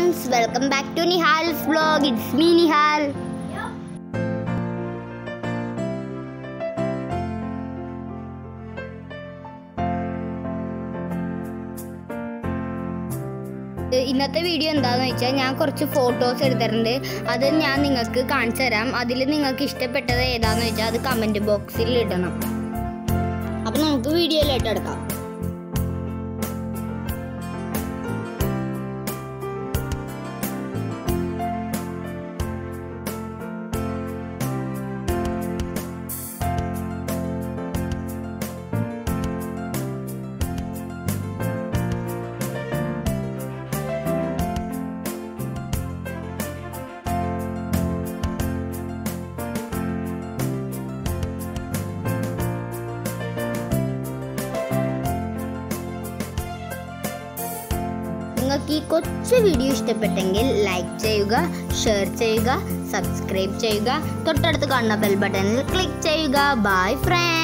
friends welcome back to Nihal's vlog it's me Nihal ഇന്നത്തെ video എന്താണെന്ന് വെച്ചാൽ ഞാൻ കുറച്ച് ഫോട്ടോസ് എടുത്തിട്ടുണ്ട് അത് ഞാൻ നിങ്ങൾക്ക് കാണിച്ചു തരാം അതിൽ നിങ്ങൾക്ക് ഇഷ്ടപ്പെട്ടത് ഏതാണെന്ന് വെച്ചാൽ അത് കമൻറ്റ് ബോക്സിൽ ഇടണം അപ്പം നമുക്ക് വീഡിയോയിലായിട്ട് എടുക്കാം നിങ്ങൾക്ക് ഈ കൊച്ചു വീഡിയോ ഇഷ്ടപ്പെട്ടെങ്കിൽ ലൈക്ക് ചെയ്യുക ഷെയർ ചെയ്യുക സബ്സ്ക്രൈബ് ചെയ്യുക തൊട്ടടുത്ത് കാണുന്ന ബെൽ ബട്ടണിൽ ക്ലിക്ക് ചെയ്യുക ബൈ ഫ്രണ്ട്സ്